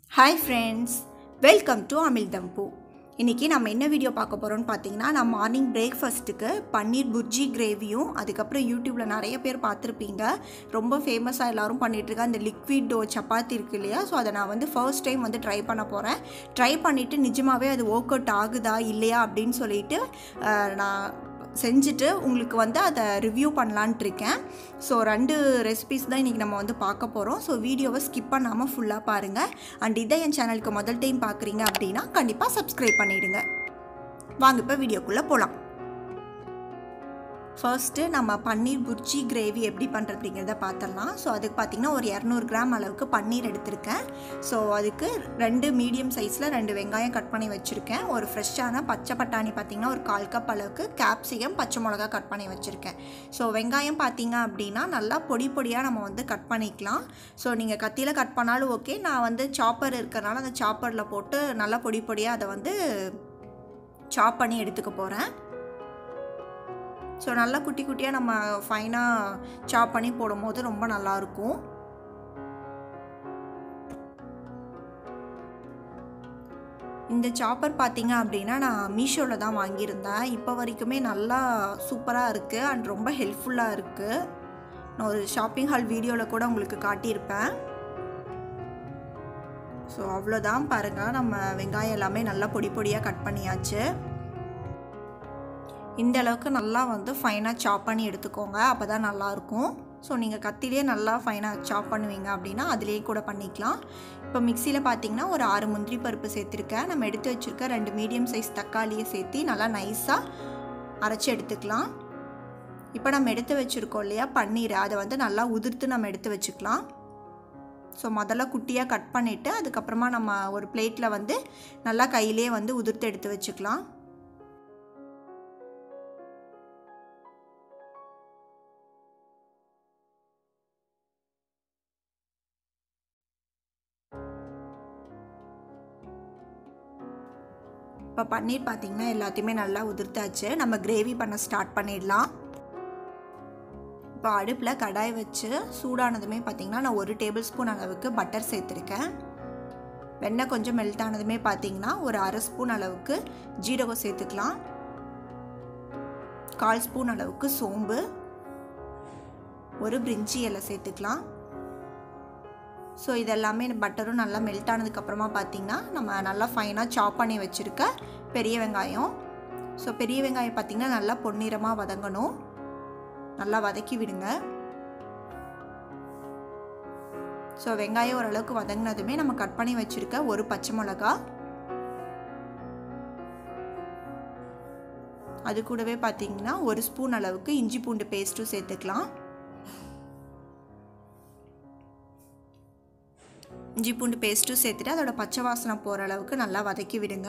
hi friends welcome to Amil Thambu இன்றைக்கி நம்ம என்ன வீடியோ பார்க்க போகிறோம்னு பார்த்தீங்கன்னா நான் மார்னிங் பிரேக்ஃபாஸ்ட்டுக்கு பன்னீர் புர்ஜி கிரேவியும் அதுக்கப்புறம் யூடியூப்பில் நிறைய பேர் பார்த்துருப்பீங்க ரொம்ப ஃபேமஸாக எல்லாரும் பண்ணிகிட்ருக்க அந்த லிக்விட் டோ சப்பாத்தி இருக்கு இல்லையா ஸோ அதை நான் வந்து ஃபர்ஸ்ட் டைம் வந்து ட்ரை பண்ண போகிறேன் ட்ரை பண்ணிவிட்டு நிஜமாகவே அது ஒர்க் அவுட் ஆகுதா இல்லையா அப்படின்னு சொல்லிட்டு அஹ், நான் செஞ்சுட்டு உங்களுக்கு வந்து அதை ரிவ்யூ பண்ணலான்ட்டு இருக்கேன் ஸோ ரெண்டு ரெசிபிஸ் தான் இன்றைக்கி நம்ம வந்து பார்க்க போகிறோம் ஸோ வீடியோவை ஸ்கிப் பண்ணாமல் ஃபுல்லாக பாருங்கள் அண்ட் இதை என் சேனலுக்கு முதல் டைம் பார்க்குறீங்க அப்படின்னா கண்டிப்பாக சப்ஸ்கிரைப் பண்ணிவிடுங்க வாங்க இப்போ வீடியோக்குள்ளே போகலாம் ஃபர்ஸ்ட்டு நம்ம பன்னீர் புர்ஜி கிரேவி எப்படி பண்ணுறதுங்கிறத பார்த்துடலாம் ஸோ அதுக்கு பார்த்திங்கன்னா ஒரு இரநூறு கிராம் அளவுக்கு பன்னீர் எடுத்திருக்கேன் ஸோ அதுக்கு ரெண்டு மீடியம் சைஸில் ரெண்டு வெங்காயம் கட் பண்ணி வச்சுருக்கேன் ஒரு ஃப்ரெஷ்ஷான பச்சை பட்டாணி பார்த்திங்கன்னா ஒரு கால் கப் அளவுக்கு கேப்சிகம் பச்சை மிளகா கட் பண்ணி வச்சுருக்கேன் ஸோ வெங்காயம் பார்த்திங்க அப்படின்னா நல்லா பொடி பொடியாக நம்ம வந்து கட் பண்ணிக்கலாம் ஸோ நீங்கள் கத்தியில் கட் பண்ணாலும் ஓகே நான் வந்து சாப்பர் இருக்கிறனால அந்த சாப்பரில் போட்டு நல்லா பொடி பொடியாக அதை வந்து சாப் பண்ணி எடுத்துக்க போகிறேன் ஸோ நல்லா குட்டி குட்டியாக நம்ம ஃபைனாக சாப் பண்ணி போடும்போது ரொம்ப நல்லாயிருக்கும் இந்த சாப்பர் பார்த்தீங்க அப்படின்னா நான் மீஷோவில் தான் வாங்கியிருந்தேன் இப்போ வரைக்குமே நல்லா சூப்பராக இருக்குது அண்ட் ரொம்ப ஹெல்ப்ஃபுல்லாக இருக்குது நான் ஒரு ஷாப்பிங் ஹால் வீடியோவில் கூட உங்களுக்கு காட்டியிருப்பேன் ஸோ அவ்வளோதான் பாருங்கள் நம்ம வெங்காயம் எல்லாமே நல்லா பொடி பொடியாக கட் பண்ணியாச்சு இந்த அளவுக்கு நல்லா வந்து ஃபைனாக சாப் பண்ணி எடுத்துக்கோங்க அப்போ தான் நல்லாயிருக்கும் ஸோ நீங்கள் கத்திலே நல்லா ஃபைனாக சாப் பண்ணுவீங்க அப்படின்னா அதிலேயே கூட பண்ணிக்கலாம் இப்போ மிக்சியில் பார்த்தீங்கன்னா ஒரு ஆறு முந்திரி பருப்பு சேர்த்துருக்கேன் நம்ம எடுத்து வச்சுருக்க ரெண்டு மீடியம் சைஸ் தக்காளியை சேர்த்து நல்லா நைஸாக அரைச்சி எடுத்துக்கலாம் இப்போ நம்ம எடுத்து வச்சுருக்கோம் இல்லையா பன்னீர் அதை வந்து நல்லா உதிர்த்து நம்ம எடுத்து வச்சுக்கலாம் ஸோ முதல்ல குட்டியாக கட் பண்ணிவிட்டு அதுக்கப்புறமா நம்ம ஒரு பிளேட்டில் வந்து நல்லா கையிலே வந்து உதிர்த்து எடுத்து வச்சுக்கலாம் இப்போ பன்னீர் பார்த்திங்கன்னா எல்லாத்தையுமே நல்லா உதிர்த்தாச்சு நம்ம கிரேவி பண்ண ஸ்டார்ட் பண்ணிடலாம் இப்போ அடுப்பில் கடாய் வச்சு சூடானதுமே பார்த்திங்கன்னா நான் ஒரு டேபிள் ஸ்பூன் அளவுக்கு பட்டர் சேர்த்துருக்கேன் வெண்ணெய் கொஞ்சம் மெல்ட் ஆனதுமே பார்த்திங்கன்னா ஒரு அரை ஸ்பூன் அளவுக்கு ஜீரகம் சேர்த்துக்கலாம் கால் ஸ்பூன் அளவுக்கு சோம்பு ஒரு பிரிஞ்சி இலை சேர்த்துக்கலாம் ஸோ இதெல்லாமே பட்டரும் நல்லா மெல்ட் ஆனதுக்கப்புறமா பார்த்திங்கன்னா நம்ம நல்லா ஃபைனாக சாப் பண்ணி வச்சுருக்க பெரிய வெங்காயம் ஸோ பெரிய வெங்காயம் பார்த்திங்கன்னா நல்லா பொன்னிறமாக வதங்கணும் நல்லா வதக்கி விடுங்க ஸோ வெங்காயம் ஓரளவுக்கு வதங்கினதுமே நம்ம கட் பண்ணி வச்சுருக்க ஒரு பச்சை மிளகா அது கூடவே பார்த்தீங்கன்னா ஒரு ஸ்பூன் அளவுக்கு இஞ்சி பூண்டு பேஸ்ட்டும் சேர்த்துக்கலாம் இஞ்சி பூண்டு பேஸ்ட்டும் சேர்த்துட்டு அதோட பச்சை வாசனை போகிற அளவுக்கு நல்லா வதக்கி விடுங்க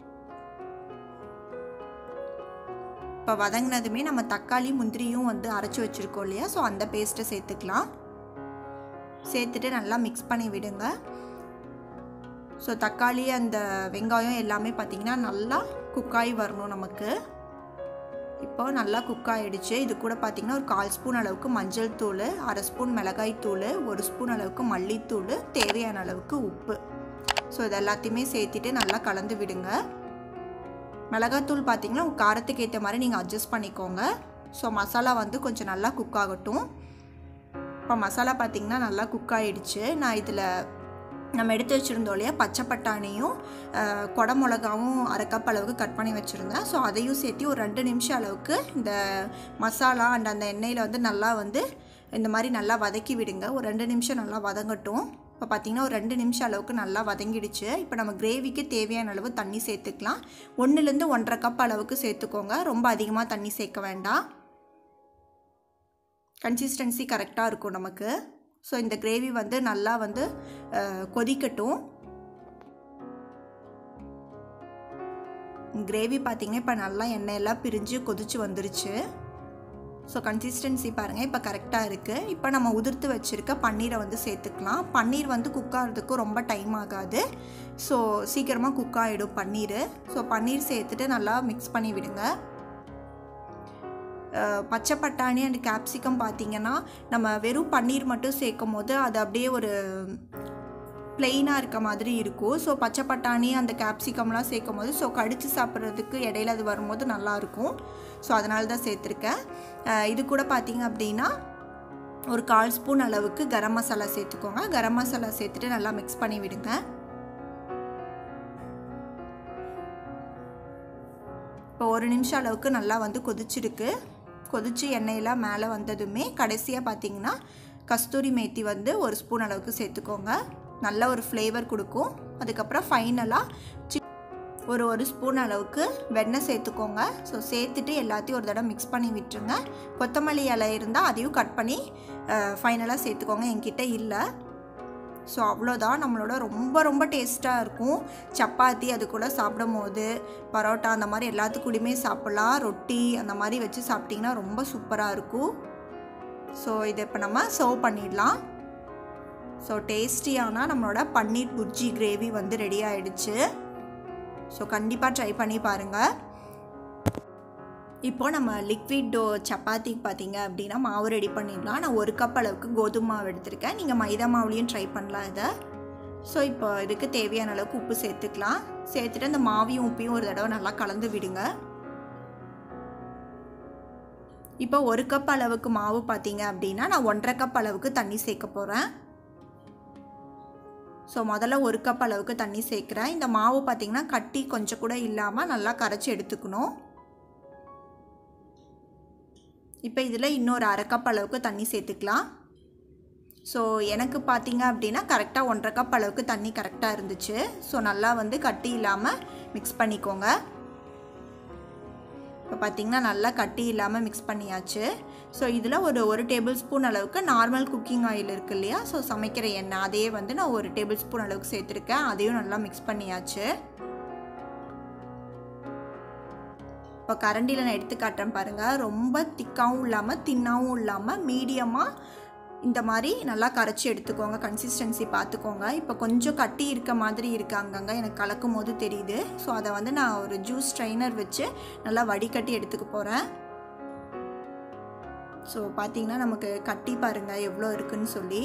இப்போ வதங்கினதுமே நம்ம தக்காளி முந்திரியும் வந்து அரைச்சி வச்சுருக்கோம் இல்லையா ஸோ அந்த பேஸ்ட்டை சேர்த்துக்கலாம் சேர்த்துட்டு நல்லா மிக்ஸ் பண்ணி விடுங்க ஸோ தக்காளி அந்த வெங்காயம் எல்லாமே பார்த்திங்கன்னா நல்லா குக்காகி வரணும் நமக்கு இப்போ நல்லா குக் ஆகிடுச்சு இது கூட பார்த்திங்கன்னா ஒரு கால் ஸ்பூன் அளவுக்கு மஞ்சள் தூள் அரை ஸ்பூன் மிளகாய் தூள் ஒரு ஸ்பூன் அளவுக்கு மல்லித்தூள் தேவையான அளவுக்கு உப்பு ஸோ இது எல்லாத்தையுமே சேர்த்துட்டு நல்லா கலந்து விடுங்க மிளகாத்தூள் பார்த்திங்கன்னா உங்கள் காரத்துக்கு ஏற்ற மாதிரி நீங்கள் அட்ஜஸ்ட் பண்ணிக்கோங்க ஸோ மசாலா வந்து கொஞ்சம் நல்லா குக் ஆகட்டும் இப்போ மசாலா பார்த்திங்கன்னா நல்லா குக் ஆகிடுச்சு நான் இதில் நம்ம எடுத்து வச்சுருந்தோம் இல்லையா பச்சை பட்டாணியும் கொடை மிளகாவும் அரை கப் அளவுக்கு கட் பண்ணி வச்சுருந்தேன் ஸோ அதையும் சேர்த்து ஒரு ரெண்டு நிமிஷம் அளவுக்கு இந்த மசாலா அண்ட் அந்த எண்ணெயில் வந்து நல்லா வந்து இந்த மாதிரி நல்லா வதக்கி விடுங்க ஒரு ரெண்டு நிமிஷம் நல்லா வதங்கட்டும் இப்போ பார்த்திங்கன்னா ஒரு ரெண்டு நிமிஷம் அளவுக்கு நல்லா வதங்கிடுச்சு இப்போ நம்ம கிரேவிக்கு தேவையான அளவு தண்ணி சேர்த்துக்கலாம் ஒன்றுலேருந்து ஒன்றரை கப் அளவுக்கு சேர்த்துக்கோங்க ரொம்ப அதிகமாக தண்ணி சேர்க்க வேண்டாம் கன்சிஸ்டன்சி கரெக்டாக இருக்கும் நமக்கு ஸோ இந்த கிரேவி வந்து நல்லா வந்து கொதிக்கட்டும் கிரேவி பார்த்திங்கன்னா இப்போ நல்லா எண்ணெயெல்லாம் பிரிஞ்சு கொதிச்சு வந்துருச்சு ஸோ கன்சிஸ்டன்சி பாருங்கள் இப்போ கரெக்டாக இருக்குது இப்போ நம்ம உதிர்த்து வச்சுருக்க பன்னீரை வந்து சேர்த்துக்கலாம் பன்னீர் வந்து குக் ஆகிறதுக்கு ரொம்ப டைம் ஆகாது ஸோ சீக்கிரமாக குக் ஆகிடும் பன்னீர் ஸோ பன்னீர் சேர்த்துட்டு நல்லா மிக்ஸ் பண்ணி விடுங்க பச்சை பட்டாணி அண்ட் கேப்சிகம் பார்த்தீங்கன்னா நம்ம வெறும் பன்னீர் மட்டும் சேர்க்கும் போது அது அப்படியே ஒரு பிளெயினாக இருக்க மாதிரி இருக்கும் ஸோ பச்சை பட்டாணி அந்த கேப்சிகம்லாம் சேர்க்கும் போது ஸோ கடித்து சாப்பிட்றதுக்கு இடையில அது வரும்போது நல்லாயிருக்கும் ஸோ அதனால தான் சேர்த்துருக்கேன் இது கூட பார்த்தீங்க அப்படின்னா ஒரு கால் ஸ்பூன் அளவுக்கு கரம் மசாலா சேர்த்துக்கோங்க கரம் மசாலா சேர்த்துட்டு நல்லா மிக்ஸ் பண்ணி விடுங்க இப்போ ஒரு நிமிஷம் அளவுக்கு நல்லா வந்து கொதிச்சிருக்கு கொதிச்சு எண்ணெயெல்லாம் மேலே வந்ததுமே கடைசியாக பார்த்தீங்கன்னா கஸ்தூரி மேத்தி வந்து ஒரு ஸ்பூன் அளவுக்கு சேர்த்துக்கோங்க நல்ல ஒரு ஃப்ளேவர் கொடுக்கும் அதுக்கப்புறம் ஃபைனலாக சி ஒரு ஒரு ஸ்பூன் அளவுக்கு வெண்ணெய் சேர்த்துக்கோங்க ஸோ சேர்த்துட்டு எல்லாத்தையும் ஒரு தடவை மிக்ஸ் பண்ணி விட்டுருங்க கொத்தமல்லி இலை இருந்தால் அதையும் கட் பண்ணி ஃபைனலாக சேர்த்துக்கோங்க என்கிட்ட இல்லை ஸோ அவ்வளோதான் நம்மளோட ரொம்ப ரொம்ப டேஸ்ட்டாக இருக்கும் சப்பாத்தி அது கூட சாப்பிடும் போது பரோட்டா அந்த மாதிரி எல்லாத்துக்கூடயுமே சாப்பிட்லாம் ரொட்டி அந்த மாதிரி வச்சு சாப்பிட்டிங்கன்னா ரொம்ப சூப்பராக இருக்கும் ஸோ இதை இப்போ நம்ம சர்வ் பண்ணிடலாம் ஸோ டேஸ்டியான நம்மளோட பன்னீர் புர்ஜி கிரேவி வந்து ரெடி ஆகிடுச்சு ஸோ கண்டிப்பாக ட்ரை பண்ணி பாருங்கள் இப்போது நம்ம லிக்விட் டோ சப்பாத்திக்கு பார்த்தீங்க அப்படின்னா மாவு ரெடி பண்ணிடலாம் நான் ஒரு கப் அளவுக்கு கோதுமை மாவு எடுத்திருக்கேன் நீங்கள் மைதா மாவுலேயும் ட்ரை பண்ணலாம் இதை ஸோ இப்போ இதுக்கு தேவையான அளவுக்கு உப்பு சேர்த்துக்கலாம் சேர்த்துட்டு அந்த மாவையும் உப்பையும் ஒரு தடவை நல்லா கலந்து விடுங்க இப்போ ஒரு கப் அளவுக்கு மாவு பார்த்தீங்க அப்படின்னா நான் ஒன்றரை கப் அளவுக்கு தண்ணி சேர்க்க போகிறேன் ஸோ முதல்ல ஒரு கப் அளவுக்கு தண்ணி சேர்க்குறேன் இந்த மாவு பார்த்திங்கன்னா கட்டி கொஞ்சம் கூட இல்லாமல் நல்லா கரைச்சி எடுத்துக்கணும் இப்போ இதில் இன்னொரு அரை கப் அளவுக்கு தண்ணி சேர்த்துக்கலாம் ஸோ எனக்கு பார்த்தீங்க அப்படின்னா கரெக்டாக ஒன்றரை கப் அளவுக்கு தண்ணி கரெக்டாக இருந்துச்சு ஸோ நல்லா வந்து கட்டி இல்லாமல் மிக்ஸ் பண்ணிக்கோங்க இப்போ பார்த்திங்கன்னா நல்லா கட்டி இல்லாமல் மிக்ஸ் பண்ணியாச்சு ஸோ இதில் ஒரு ஒரு டேபிள் ஸ்பூன் அளவுக்கு நார்மல் குக்கிங் ஆயில் இருக்குது இல்லையா ஸோ சமைக்கிற எண்ணெய் அதையே வந்து நான் ஒரு டேபிள் ஸ்பூன் அளவுக்கு சேர்த்துருக்கேன் அதையும் நல்லா மிக்ஸ் பண்ணியாச்சு இப்போ கரண்டியில் நான் எடுத்து காட்டுறேன் பாருங்கள் ரொம்ப திக்காகவும் இல்லாமல் தின்னாகவும் இல்லாமல் மீடியமாக இந்த மாதிரி நல்லா கரைச்சி எடுத்துக்கோங்க கன்சிஸ்டன்சி பார்த்துக்கோங்க இப்போ கொஞ்சம் கட்டி இருக்க மாதிரி இருக்கு அங்கங்கே எனக்கு கலக்கும் போது தெரியுது ஸோ அதை வந்து நான் ஒரு ஜூஸ் ஸ்ட்ரைனர் வச்சு நல்லா வடிகட்டி எடுத்துக்க போகிறேன் ஸோ பார்த்தீங்கன்னா நமக்கு கட்டி பாருங்கள் எவ்வளோ இருக்குன்னு சொல்லி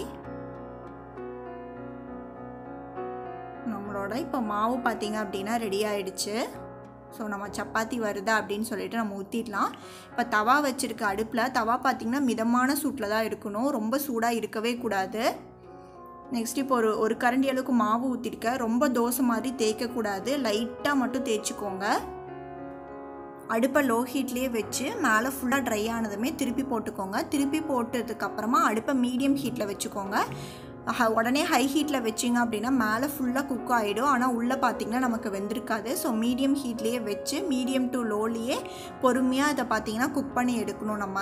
நம்மளோட இப்போ மாவு பார்த்தீங்க அப்படின்னா ரெடி ஆயிடுச்சு ஸோ நம்ம சப்பாத்தி வருதா அப்படின்னு சொல்லிட்டு நம்ம ஊற்றிடலாம் இப்போ தவா வச்சுருக்க அடுப்பில் தவா பார்த்திங்கன்னா மிதமான சூட்டில் தான் இருக்கணும் ரொம்ப சூடாக இருக்கவே கூடாது நெக்ஸ்ட் இப்போ ஒரு ஒரு கரண்டி அளவுக்கு மாவு ஊற்றிருக்க ரொம்ப தோசை மாதிரி தேய்க்கக்கூடாது லைட்டாக மட்டும் தேய்ச்சிக்கோங்க அடுப்பை லோ ஹீட்லேயே வச்சு மேலே ஃபுல்லாக ட்ரை ஆனதுமே திருப்பி போட்டுக்கோங்க திருப்பி போட்டதுக்கப்புறமா அடுப்பை மீடியம் ஹீட்டில் வச்சுக்கோங்க உடனே ஹை ஹீட்டில் வச்சிங்க அப்படின்னா மேலே ஃபுல்லாக குக் ஆகிடும் ஆனால் உள்ளே பார்த்திங்கன்னா நமக்கு வெந்திருக்காது ஸோ மீடியம் ஹீட்லேயே வச்சு மீடியம் டு லோலேயே பொறுமையாக இதை பார்த்திங்கன்னா குக் பண்ணி எடுக்கணும் நம்ம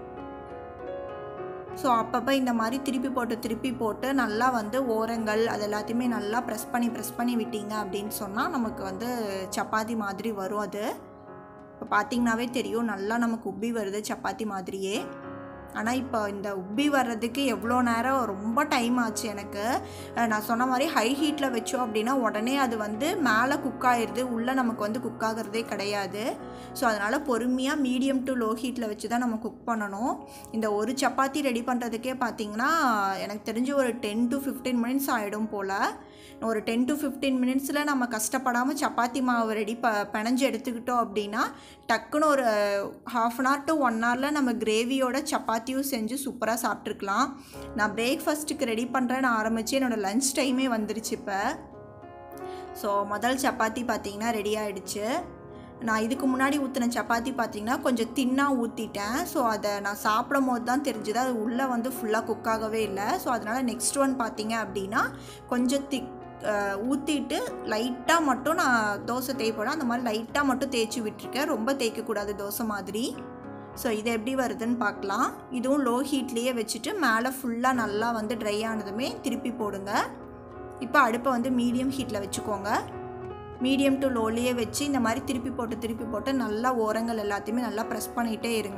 ஸோ அப்பப்போ இந்த மாதிரி திருப்பி போட்டு திருப்பி போட்டு நல்லா வந்து ஓரங்கள் அது எல்லாத்தையுமே நல்லா ப்ரெஸ் பண்ணி ப்ரெஸ் பண்ணி விட்டீங்க அப்படின்னு சொன்னால் நமக்கு வந்து சப்பாத்தி மாதிரி வரும் அது இப்போ பார்த்திங்கனாவே தெரியும் நல்லா நமக்கு உப்பி வருது சப்பாத்தி மாதிரியே ஆனால் இப்போ இந்த உப்பி வர்றதுக்கு எவ்வளோ நேரம் ரொம்ப டைம் ஆச்சு எனக்கு நான் சொன்ன மாதிரி ஹை ஹீட்டில் வச்சோம் அப்படின்னா உடனே அது வந்து மேலே குக் ஆயிடுது உள்ளே நமக்கு வந்து குக் ஆகிறதே கிடையாது ஸோ அதனால் பொறுமையாக மீடியம் டு லோ ஹீட்டில் வச்சு தான் நம்ம குக் பண்ணணும் இந்த ஒரு சப்பாத்தி ரெடி பண்ணுறதுக்கே பார்த்திங்கன்னா எனக்கு தெரிஞ்சு ஒரு டென் டு ஃபிஃப்டீன் மினிட்ஸ் ஆகிடும் போல் ஒரு டென் டு ஃபிஃப்டீன் மினிட்ஸில் நம்ம கஷ்டப்படாமல் சப்பாத்தி மாவு ரெடி ப பிணைஞ்சு எடுத்துக்கிட்டோம் அப்படின்னா டக்குன்னு ஒரு half an hour to one ஹவரில் நம்ம கிரேவியோட சப்பாத்தியும் செஞ்சு சூப்பராக சாப்பிட்ருக்கலாம் நான் பிரேக்ஃபாஸ்ட்டுக்கு ரெடி பண்ணுறேன்னு ஆரம்பித்து என்னோடய லன்ச் டைமே வந்துருச்சு இப்போ ஸோ முதல் சப்பாத்தி பார்த்திங்கன்னா ரெடி ஆகிடுச்சு நான் இதுக்கு முன்னாடி ஊற்றின சப்பாத்தி பார்த்திங்கன்னா கொஞ்சம் தின்னாக ஊற்றிட்டேன் ஸோ அதை நான் சாப்பிடும் போது தான் தெரிஞ்சுது அது உள்ளே வந்து ஃபுல்லாக குக் ஆகவே இல்லை ஸோ அதனால் நெக்ஸ்ட் ஒன் பார்த்தீங்க அப்படின்னா கொஞ்சம் திக் ஊற்றிட்டு லைட்டாக மட்டும் நான் தோசை தேய்ப்பேன் அந்த மாதிரி லைட்டாக மட்டும் தேய்ச்சி விட்டுருக்கேன் ரொம்ப தேய்க்கக்கூடாது தோசை மாதிரி ஸோ இது எப்படி வருதுன்னு பார்க்கலாம் இதுவும் லோ ஹீட்லேயே வச்சுட்டு மேலே ஃபுல்லாக நல்லா வந்து ட்ரை ஆனதுமே திருப்பி போடுங்க இப்போ அடுப்பை வந்து மீடியம் ஹீட்டில் வச்சுக்கோங்க மீடியம் டு லோலேயே வச்சு இந்த மாதிரி திருப்பி போட்டு திருப்பி போட்டு நல்லா ஓரங்கள் எல்லாத்தையுமே நல்லா ப்ரெஸ் பண்ணிகிட்டே இருங்க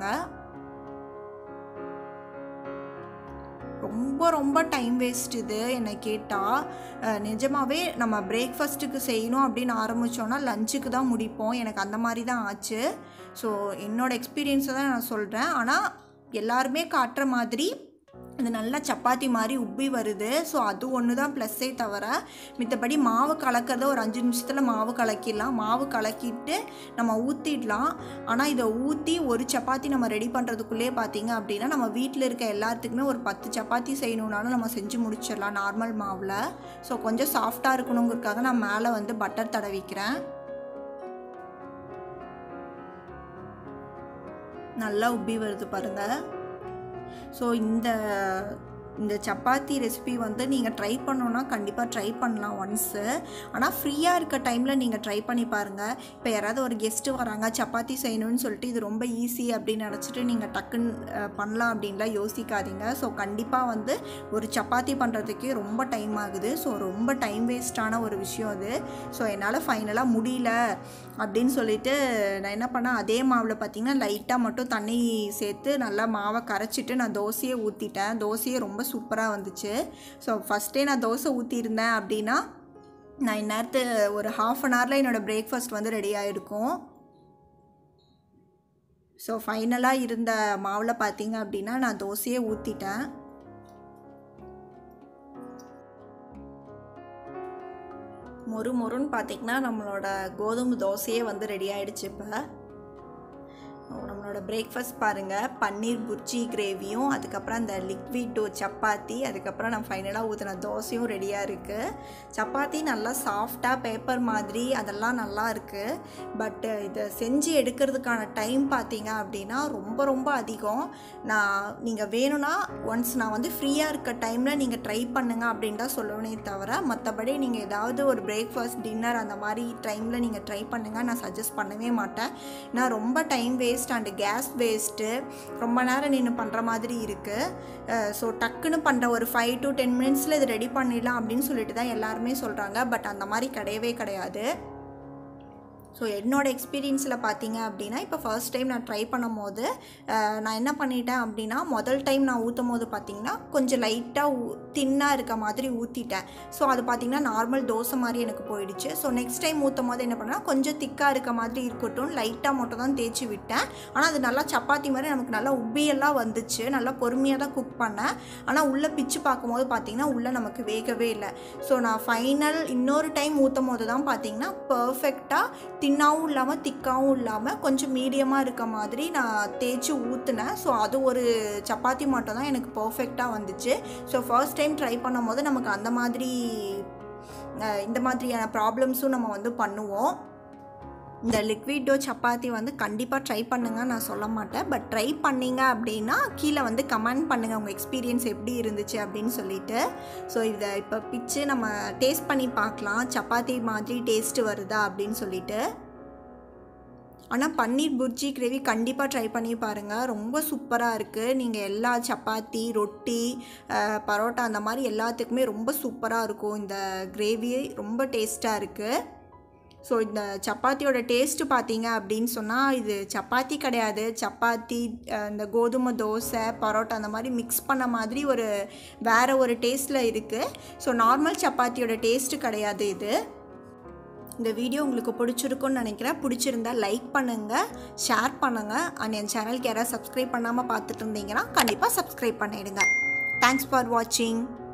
ரொம்ப ரொம்ப டைம் வேஸ்ட் இது என்னை கேட்டால் நிஜமாகவே நம்ம பிரேக்ஃபாஸ்ட்டுக்கு செய்யணும் அப்படின்னு ஆரம்பித்தோன்னா லஞ்சுக்கு தான் முடிப்போம் எனக்கு அந்த மாதிரி தான் ஆச்சு ஸோ என்னோடய எக்ஸ்பீரியன்ஸை தான் நான் சொல்கிறேன் ஆனால் எல்லாருமே காட்டுற மாதிரி அது நல்லா சப்பாத்தி மாதிரி உப்பி வருது ஸோ அது ஒன்று தான் ப்ளஸ்ஸே தவிர மித்தபடி மாவு கலக்கிறத ஒரு அஞ்சு நிமிஷத்தில் மாவு கலக்கிடலாம் மாவு கலக்கிட்டு நம்ம ஊற்றிடலாம் ஆனால் இதை ஊற்றி ஒரு சப்பாத்தி நம்ம ரெடி பண்ணுறதுக்குள்ளே பார்த்தீங்க அப்படின்னா நம்ம வீட்டில் இருக்க எல்லாத்துக்குமே ஒரு பத்து சப்பாத்தி செய்யணுன்னாலும் நம்ம செஞ்சு முடிச்சிடலாம் நார்மல் மாவில் ஸோ கொஞ்சம் சாஃப்டாக இருக்கணுங்கிறதுக்காக நான் மேலே வந்து பட்டர் தடவிக்கிறேன் நல்லா உப்பி வருது பாருங்கள் ஸோ இந்த இந்த சப்பாத்தி ரெசிபி வந்து நீங்கள் ட்ரை பண்ணோன்னா கண்டிப்பாக ட்ரை பண்ணலாம் ஒன்ஸு ஆனால் ஃப்ரீயாக இருக்க டைமில் நீங்கள் ட்ரை பண்ணி பாருங்கள் இப்போ யாராவது ஒரு கெஸ்ட்டு வராங்க சப்பாத்தி செய்யணும்னு சொல்லிட்டு இது ரொம்ப ஈஸி அப்படின்னு நினச்சிட்டு நீங்கள் டக்குன்னு அஹ், பண்ணலாம் அப்படின்லாம் யோசிக்காதீங்க ஸோ கண்டிப்பாக வந்து ஒரு சப்பாத்தி பண்ணுறதுக்கே ரொம்ப டைம் ஆகுது ஸோ ரொம்ப டைம் வேஸ்டான ஒரு விஷயம் அது ஸோ என்னால் ஃபைனலாக முடியல அப்படின்னு சொல்லிட்டு நான் என்ன பண்ணேன் அதே மாவில் பார்த்தீங்கன்னா லைட்டாக மட்டும் தண்ணி சேர்த்து நல்லா மாவை கரைச்சிட்டு நான் தோசையை ஊற்றிட்டேன் தோசையே ரொம்ப சூப்பராக வந்துச்சு ஸோ ஃபஸ்ட்டே நான் தோசை ஊற்றிருந்தேன் அப்படின்னா நான் இந்நேரத்து ஒரு ஹாஃப் அன் ஹவரில் என்னோடய பிரேக்ஃபாஸ்ட் வந்து ரெடி ஆகிருக்கும் ஸோ ஃபைனலாக இருந்த மாவில் பார்த்தீங்க அப்படின்னா நான் தோசையே ஊற்றிட்டேன் மொறு மொறுன்னு பார்த்தீங்கன்னா நம்மளோட கோதுமை தோசையே வந்து ரெடி ஆயிடுச்சு இப்போ நம்மளோட பிரேக்ஃபாஸ்ட் பாருங்கள் பன்னீர் புர்ஜி கிரேவியும் அதுக்கப்புறம் அந்த லிக்விட் டோ சப்பாத்தி அதுக்கப்புறம் நான் ஃபைனலாக ஊற்றின தோசையும் ரெடியாக இருக்குது சப்பாத்தி நல்லா சாஃப்டாக பேப்பர் மாதிரி அதெல்லாம் நல்லா இருக்குது பட்டு இதை செஞ்சு எடுக்கிறதுக்கான டைம் பார்த்தீங்க அப்படின்னா ரொம்ப ரொம்ப அதிகம் நான் நீங்கள் வேணும்னா ஒன்ஸ் நான் வந்து ஃப்ரீயாக இருக்க டைமில் நீங்கள் ட்ரை பண்ணுங்க அப்படின்னு தான் சொல்லுவேனே தவிர மற்றபடி நீங்கள் ஏதாவது ஒரு பிரேக்ஃபாஸ்ட் டின்னர் அந்த மாதிரி டைமில் நீங்கள் ட்ரை பண்ணுங்கள் நான் சஜஸ்ட் பண்ணவே மாட்டேன் நான் ரொம்ப time waste and gas waste ரொம்ப நேரம் நின்று பண்ணுற மாதிரி இருக்குது ஸோ டக்குன்னு பண்ணுற ஒரு ஃபைவ் டு டென் மினிட்ஸில் இது ரெடி பண்ணிடலாம் அப்படின்னு சொல்லிட்டு தான் எல்லாருமே சொல்கிறாங்க பட் அந்த மாதிரி கிடையவே கிடையாது ஸோ என்னோட எக்ஸ்பீரியன்ஸில் பார்த்தீங்க அப்படின்னா இப்போ ஃபர்ஸ்ட் டைம் நான் ட்ரை பண்ணும்போது அஹ், நான் என்ன பண்ணிட்டேன் அப்படின்னா முதல் டைம் நான் ஊற்றும் போது பார்த்தீங்கன்னா கொஞ்சம் லைட்டாக ஊ தின்னாக இருக்க மாதிரி ஊற்றிட்டேன் ஸோ அது பார்த்தீங்கன்னா நார்மல் தோசை மாதிரி எனக்கு போயிடுச்சு ஸோ நெக்ஸ்ட் டைம் ஊற்றும் போது என்ன பண்ணேன் கொஞ்சம் திக்காக இருக்க மாதிரி இருக்கட்டும் லைட்டாக மட்டும் தான் தேய்ச்சி விட்டேன் ஆனால் அது நல்லா சப்பாத்தி மாதிரி நமக்கு நல்லா உப்பியெல்லாம் வந்துச்சு நல்லா பொறுமையாக தான் குக் பண்ணேன் ஆனால் உள்ளே பிச்சு பார்க்கும்போது பார்த்தீங்கன்னா உள்ளே நமக்கு வேகவே இல்லை ஸோ நான் ஃபைனல் இன்னொரு டைம் ஊற்றும் போது தான் பார்த்தீங்கன்னா பர்ஃபெக்டாக தின்னாவும் இல்லாமல் திக்காவும் இல்லாமல் கொஞ்சம் மீடியமாக இருக்க மாதிரி நான் தேய்ச்சி ஊற்றுனேன் ஸோ அது ஒரு சப்பாத்தி மட்டும் தான் எனக்கு பர்ஃபெக்டாக வந்துச்சு ஸோ ஃபர்ஸ்ட் டைம் ட்ரை பண்ணும்போது நமக்கு அந்த மாதிரி அஹ், இந்த மாதிரியான ப்ராப்ளம்ஸும் நம்ம வந்து பண்ணுவோம் இந்த லிக்விட் டோ சப்பாத்தி வந்து கண்டிப்பாக ட்ரை பண்ணுங்க நான் சொல்ல மாட்டேன் பட் ட்ரை பண்ணீங்க அப்படின்னா கீழே வந்து கமெண்ட் பண்ணுங்கள் உங்கள் எக்ஸ்பீரியன்ஸ் எப்படி இருந்துச்சு அப்படின்னு சொல்லிட்டு ஸோ இதை இப்போ பிச்சு நம்ம டேஸ்ட் பண்ணி பார்க்கலாம் சப்பாத்தி மாதிரி டேஸ்ட் வருதா அப்படின்னு சொல்லிட்டு ஆனால் பன்னீர் புர்ஜி கிரேவி கண்டிப்பாக ட்ரை பண்ணி பாருங்கள் ரொம்ப சூப்பராக இருக்குது நீங்கள் எல்லா சப்பாத்தி ரொட்டி அஹ், பரோட்டா அந்த மாதிரி எல்லாத்துக்குமே ரொம்ப சூப்பராக இருக்கும் இந்த கிரேவி ரொம்ப டேஸ்ட்டாக இருக்குது ஸோ இந்த சப்பாத்தியோட டேஸ்ட்டு பார்த்தீங்க அப்படின்னு சொன்னால் இது சப்பாத்தி கிடையாது சப்பாத்தி அஹ், இந்த கோதுமை தோசை பரோட்டா அந்த மாதிரி மிக்ஸ் பண்ண மாதிரி ஒரு வேறு ஒரு டேஸ்ட்டில் இருக்குது ஸோ நார்மல் சப்பாத்தியோட டேஸ்ட்டு கிடையாது இது இந்த வீடியோ உங்களுக்கு பிடிச்சிருக்குன்னு நினைக்கிறேன் பிடிச்சிருந்தா லைக் பண்ணுங்கள் ஷேர் பண்ணுங்கள் அண்ட் என் சேனலுக்கு யாராவது சப்ஸ்கிரைப் பண்ணாமல் பார்த்துட்டு இருந்தீங்கன்னா கண்டிப்பாக சப்ஸ்கிரைப் பண்ணிடுங்க தேங்க்ஸ் ஃபார் வாட்சிங்